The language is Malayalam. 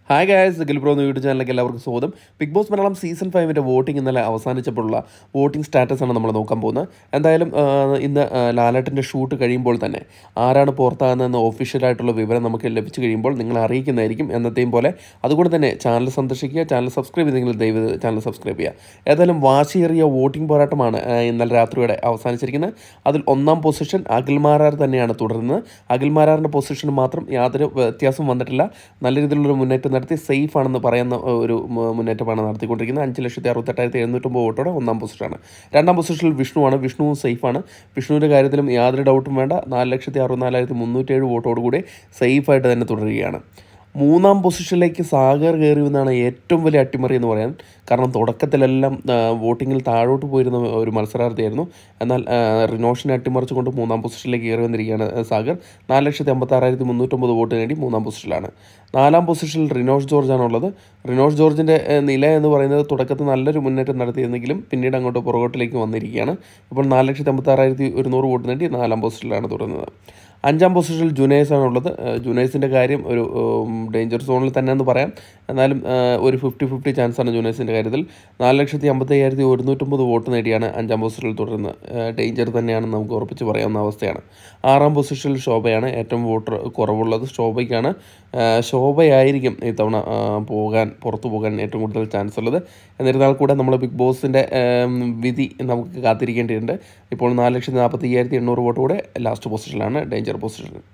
ഹായ് ഗായസ് ഗിൽബ്രോ എന്ന യൂട്യൂബ് ചാനലിലേക്ക് എല്ലാവർക്കും സ്വാഗതം ബിഗ് ബോസ് മലയാളം സീസൺ ഫൈവിൻ്റെ വോട്ടിംഗ് ഇന്നലെ അവസാനിച്ചപ്പോഴുള്ള വോട്ടിംഗ് സ്റ്റാറ്റസ് ആണ് നമ്മൾ നോക്കാൻ പോകുന്നത് എന്തായാലും ആ, ഇന്ന് ആ, ലാലേട്ടൻ്റെ ഷൂട്ട് കഴിയുമ്പോൾ തന്നെ ആരാണ് പുറത്താകുന്നതെന്ന് ഒഫീഷ്യലായിട്ടുള്ള വിവരം നമുക്ക് ലഭിച്ചു കഴിയുമ്പോൾ നിങ്ങൾ അറിയിക്കുന്നതായിരിക്കും എന്നത്തെയും പോലെ അതുകൊണ്ട് തന്നെ ചാനൽ സന്ദർശിക്കുക ചാനൽ സബ്സ്ക്രൈബ് ചെയ്തെങ്കിൽ ദയവ് ചാനൽ സബ്സ്ക്രൈബ് ചെയ്യുക ഏതായാലും വാശിയേറിയ വോട്ടിംഗ് പോരാട്ടമാണ് ആ, ഇന്നലെ രാത്രിയോടെ അവസാനിച്ചിരിക്കുന്നത് അതിൽ ഒന്നാം പൊസിഷൻ അഖിൽമാരാർ തന്നെയാണ് തുടരുന്നത് അഖിൽമാരാറിൻ്റെ പൊസിഷന് മാത്രം യാതൊരു വ്യത്യാസവും വന്നിട്ടില്ല നല്ല രീതിയിലുള്ളൊരു മുന്നേറ്റം നടത്തി സേഫ് ആണെന്ന് പറയുന്ന ഒരു മു- മുന്നേറ്റമാണ് നടത്തിക്കൊണ്ടിരിക്കുന്നത് അഞ്ച് ലക്ഷത്തി അറുപത്തെട്ടായിരത്തി എഴുന്നൂറ്റൊമ്പത് വോട്ടോടെ ഒന്നാം പൊസിഷനാണ് രണ്ടാം പൊസിഷനിൽ വിഷ്ണുവാണ് വിഷ്ണുവും സേഫാണ് വിഷ്ണുവിൻ്റെ കാര്യത്തിലും യാതൊരു ഡൗട്ടും വേണ്ട നാല് ലക്ഷത്തി അറുപത്തിനാലായിരത്തി മുന്നൂറ്റേഴ് വോട്ടോടുകൂടി സേഫായിട്ട് തന്നെ തുടരുകയാണ് മൂന്നാം പൊസിഷനിലേക്ക് സാഗർ കയറി എന്നാണ് ഏറ്റവും വലിയ അട്ടിമറി എന്ന് പറയാൻ കാരണം തുടക്കത്തിലെല്ലാം ആ, വോട്ടിങ്ങിൽ താഴോട്ട് പോയിരുന്ന ഒരു മത്സരാർത്ഥിയായിരുന്നു എന്നാൽ ആ, റിനോഷിനെ അട്ടിമറിച്ചുകൊണ്ട് മൂന്നാം പൊസിഷനിലേക്ക് കയറി വന്നിരിക്കുകയാണ് ആ, സാഗർ നാല് ലക്ഷത്തി അമ്പത്താറായിരത്തി മുന്നൂറ്റൊമ്പത് വോട്ട് നേടി മൂന്നാം പൊസിഷനിലാണ് നാലാം പൊസിഷനിൽ റിനോഷ് ജോർജാണ് ഉള്ളത് റിനോഷ് ജോർജിൻ്റെ ആ, നില എന്ന് പറയുന്നത് തുടക്കത്തിൽ നല്ലൊരു മുന്നേറ്റം നടത്തിയിരുന്നെങ്കിലും പിന്നീട് അങ്ങോട്ട് പുറകോട്ടിലേക്ക് വന്നിരിക്കുകയാണ് ഇപ്പോൾ നാല് ലക്ഷത്തി അമ്പത്താറായിരത്തി ഒരുന്നൂറ് വോട്ട് നേടി നാലാം പൊസിഷനിലാണ് തുടരുന്നത് അഞ്ചാം പൊസിഷനിൽ ജുനൈസ് ആണുള്ളത് ജുനൈസിൻ്റെ കാര്യം ഒരു ഡേഞ്ചർ സോണിൽ തന്നെ എന്ന് പറയാം എന്നാലും ആ, ഒരു ഫിഫ്റ്റി ഫിഫ്റ്റി ചാൻസാണ് ജുനൈസിൻ്റെ കാര്യത്തിൽ നാല് ലക്ഷത്തി അമ്പത്തി അയ്യായിരത്തി ഒരുന്നൂറ്റമ്പത് വോട്ട് നേടിയാണ് അഞ്ചാം പൊസിഷനിൽ തുടരുന്നത് ഡേഞ്ചർ തന്നെയാണെന്ന് നമുക്ക് ഉറപ്പിച്ച് പറയാവുന്ന അവസ്ഥയാണ് ആറാം പൊസിഷനിൽ ശോഭയാണ് ഏറ്റവും വോട്ട് കുറവുള്ളത് ശോഭയ്ക്കാണ് ആ, ശോഭയായിരിക്കും ഇത്തവണ ആ, പോകാൻ പുറത്തു പോകാൻ ഏറ്റവും കൂടുതൽ ചാൻസ് ഉള്ളത് എന്നിരുന്നാൽ കൂടെ നമ്മൾ ബിഗ് ബോസിൻ്റെ വിധി നമുക്ക് കാത്തിരിക്കേണ്ടതുണ്ട് ഇപ്പോൾ നാല് ലക്ഷത്തി നാൽപ്പത്തി അയ്യായിരത്തി എണ്ണൂറ് വോട്ട് കൂടെ ലാസ്റ്റ് പൊസിഷനിലാണ് ഡേഞ്ചർ പൊസിഷൻ